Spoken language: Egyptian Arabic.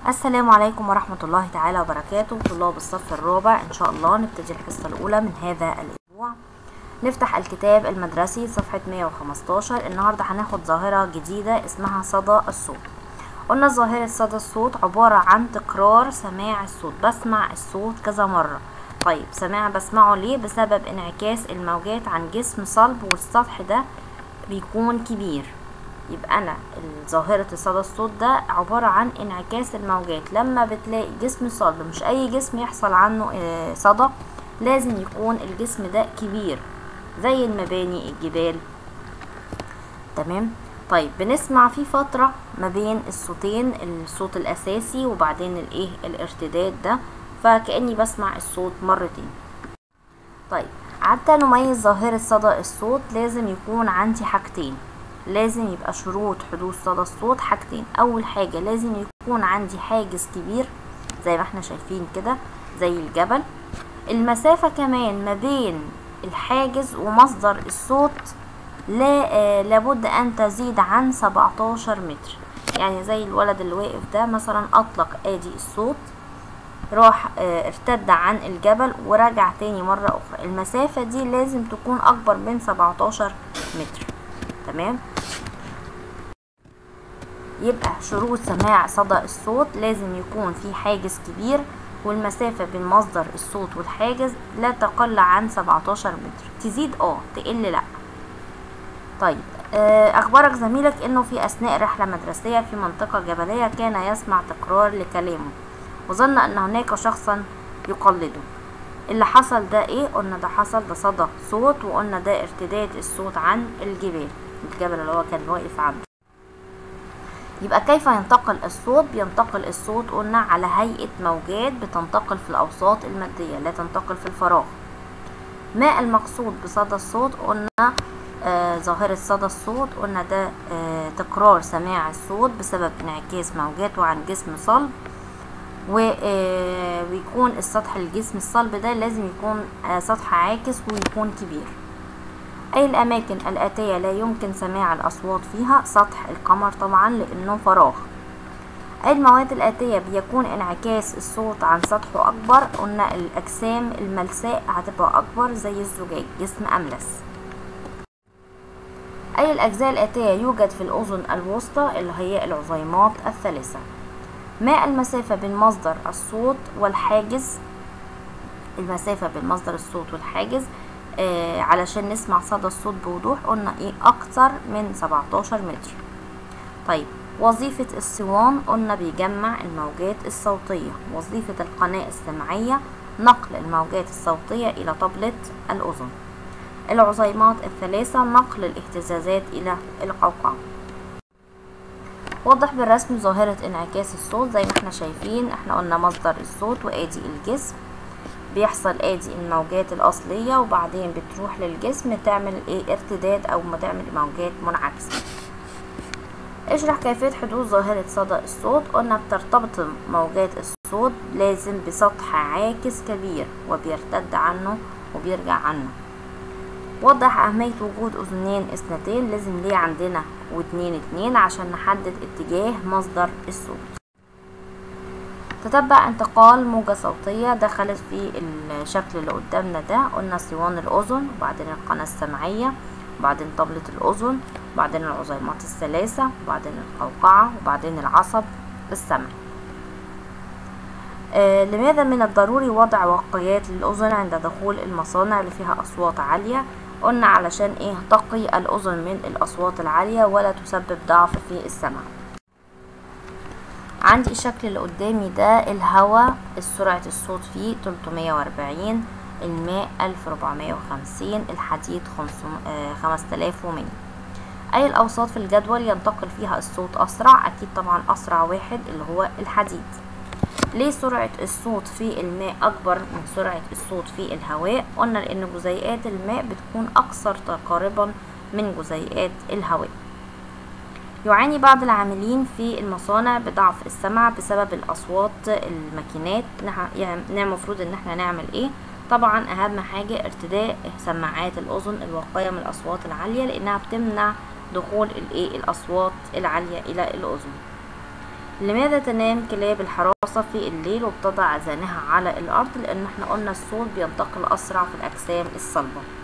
السلام عليكم ورحمة الله تعالى وبركاته طلاب الصف الرابع إن شاء الله نبتدي الحصة الأولى من هذا الأسبوع نفتح الكتاب المدرسي صفحة 115 النهاردة هناخد ظاهرة جديدة اسمها صدى الصوت قلنا ظاهرة صدى الصوت عبارة عن تكرار سماع الصوت بسمع الصوت كذا مرة طيب سماع بسمعه ليه بسبب انعكاس الموجات عن جسم صلب والسطح ده بيكون كبير يبقى انا ظاهرة صدى الصوت ده عبارة عن انعكاس الموجات لما بتلاقي جسم صلب مش اي جسم يحصل عنه صدى لازم يكون الجسم ده كبير زي المباني الجبال تمام طيب بنسمع في فترة ما بين الصوتين الصوت الاساسي وبعدين الايه الارتداد ده فكأني بسمع الصوت مرتين طيب حتى نميز ظاهرة صدى الصوت لازم يكون عندي حاجتين لازم يبقى شروط حدوث صدى الصوت حاجتين اول حاجة لازم يكون عندي حاجز كبير زي ما احنا شايفين كده زي الجبل المسافة كمان ما بين الحاجز ومصدر الصوت لا آه لابد ان تزيد عن 17 متر يعني زي الولد اللي واقف ده مثلا اطلق ادي الصوت راح اه ارتد عن الجبل ورجع تاني مرة اخرى المسافة دي لازم تكون اكبر من 17 متر تمام يبقى شروط سماع صدى الصوت لازم يكون في حاجز كبير والمسافة بين مصدر الصوت والحاجز لا تقل عن 17 متر تزيد اه تقل لا طيب اخبرك زميلك انه في اثناء رحلة مدرسية في منطقة جبلية كان يسمع تكرار لكلامه وظن ان هناك شخصا يقلده اللي حصل ده ايه قلنا ده حصل ده صدى صوت وقلنا ده ارتداد الصوت عن الجبال الجبل اللي هو كان واقف عنده يبقى كيف ينتقل الصوت بينتقل الصوت قلنا على هيئة موجات بتنتقل في الأوساط المادية لا تنتقل في الفراغ ما المقصود بصدى الصوت قلنا آه ظاهرة صدى الصوت قلنا ده آه تكرار سماع الصوت بسبب انعكاس موجاته عن جسم صلب ويكون السطح الجسم الصلب ده لازم يكون آه سطح عاكس ويكون كبير أي الأماكن الآتية لا يمكن سماع الأصوات فيها سطح القمر طبعا لأنه فراغ أي المواد الآتية بيكون انعكاس الصوت عن سطحه أكبر قلنا الأجسام الملساء هتبقى أكبر زي الزجاج جسم أملس أي الأجزاء الآتية يوجد في الأذن الوسطى اللي هي العظيمات الثلاثة ما المسافة بين مصدر الصوت والحاجز المسافة بين مصدر الصوت والحاجز آه علشان نسمع صدى الصوت بوضوح قلنا ايه اكتر من 17 متر طيب وظيفة الصوان قلنا بيجمع الموجات الصوتية وظيفة القناة السمعية نقل الموجات الصوتية إلى طبلة الأذن العظيمات الثلاثة نقل الاهتزازات إلى القوقعة وضح بالرسم ظاهرة انعكاس الصوت زي ما احنا شايفين احنا قلنا مصدر الصوت وادي الجسم بيحصل ادي الموجات الاصلية وبعدين بتروح للجسم تعمل ايه ارتداد او ما تعمل موجات منعكسة اشرح كيفية حدوث ظاهرة صدى الصوت قلنا بترتبط موجات الصوت لازم بسطح عاكس كبير وبيرتد عنه وبيرجع عنه وضح أهمية وجود أذنين اثنتين لازم ليه عندنا واتنين اتنين عشان نحدد اتجاه مصدر الصوت تتبع انتقال موجة صوتية دخلت في الشكل اللي قدامنا ده قلنا صوان الأذن وبعدين القناة السمعية وبعدين طبلة الأذن وبعدين العظيمات الثلاثة وبعدين القوقعة وبعدين العصب السمعي آه لماذا من الضروري وضع وقايات للأذن عند دخول المصانع اللي فيها أصوات عالية قلنا علشان ايه تقي الأذن من الأصوات العالية ولا تسبب ضعف في السمع عندي الشكل اللي قدامي ده الهواء سرعة الصوت فيه 340 الماء 1450 الحديد 5100 أي الأوساط في الجدول ينتقل فيها الصوت أسرع أكيد طبعا أسرع واحد اللي هو الحديد ليه سرعة الصوت في الماء أكبر من سرعة الصوت في الهواء قلنا لأن جزيئات الماء بتكون أكثر تقاربا من جزيئات الهواء يعاني بعض العاملين في المصانع بضعف السمع بسبب الأصوات الماكينات يعني المفروض إن احنا نعمل ايه طبعا أهم حاجة ارتداء سماعات الأذن الواقية من الأصوات العالية لأنها بتمنع دخول الايه الأصوات العالية إلى الأذن لماذا تنام كلاب الحراسة في الليل وبتضع أذانها على الأرض لأن احنا قلنا الصوت بينتقل أسرع في الأجسام الصلبة